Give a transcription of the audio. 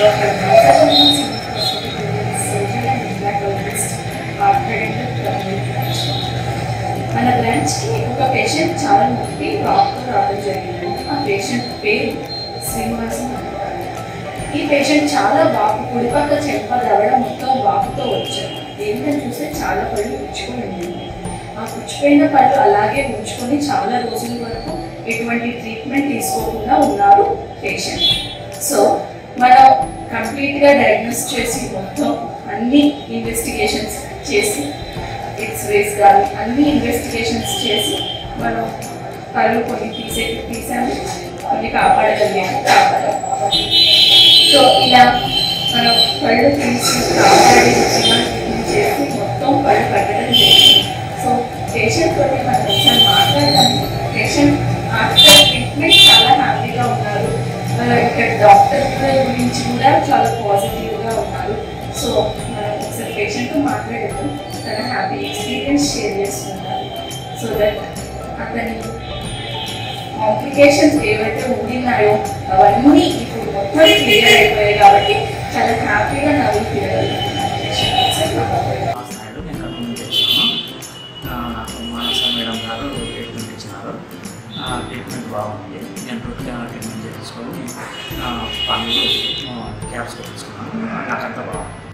doctor Nagarjuna surgeon and numerologist మన బ్రాంచ్కి ఒక పేషెంట్ చాలా నొప్పి వాపుతో రావడం జరిగింది ఆ పేషెంట్ పేరు శ్రీనివాసం అంటారు ఈ పేషెంట్ చాలా వాపు కుడిపక్క చెంప దవడ మొత్తం వాపుతో వచ్చారు ఏంటని చూస్తే చాలా పళ్ళు పుచ్చుకొని ఉంది ఆ పుచ్చిపోయిన పళ్ళు అలాగే ఉంచుకొని చాలా రోజుల వరకు ఎటువంటి ట్రీట్మెంట్ తీసుకోకుండా ఉన్నారు పేషెంట్ సో మనం కంప్లీట్గా డయాగ్నోస్ చేసి మొత్తం అన్ని ఇన్వెస్టిగేషన్స్ చేసి ఎక్స్రేస్ కానీ అన్ని ఇన్వెస్టిగేషన్స్ చేసి మనం పళ్ళు కొన్ని తీసే తీసాము కొన్ని కాపాడగలిగాము కాపాడాము సో ఇలా మనం పళ్ళు తీసి కాపాడి ట్రీట్మెంట్ చేసి మొత్తం పళ్ళు కట్టడం జరిగింది సో పేషెంట్ తోటి మనం ఒకసారి మాట్లాడదాము పేషెంట్ ఆఫ్టర్ ట్రీట్మెంట్ చాలా హ్యాపీగా ఉన్నారు ఆ, ఇక్కడ డాక్టర్ గురించి కూడా చాలా పాజిటివ్గా ఉన్నారు సో మనం ఒకసారి పేషెంట్తో మాట్లాడదాం తన హ్యాపీ ఎక్స్పీరియన్స్ షేర్ చేసుకుంటారు సో దట్ అతని కాంప్లికేషన్స్ ఏవైతే ఉండినాయో అవన్నీ ఇప్పుడు మొత్తం క్లియర్ అయిపోయాయి కాబట్టి చాలా హ్యాపీగా నవ్వుతున్నారు ఆ స్థాయిలో నేను కన్ఫర్మ్ చేశాను ఆ, నాకు మానస మేడం గారు ట్రీట్మెంట్ ఇచ్చినారు ఆ, ట్రీట్మెంట్ బాగుంది నేను రూట్గా ట్రీట్మెంట్ చేయించుకొని ఆ, పనులు క్యాబ్స్ తీసుకున్నాను నాకంతా బాగుంది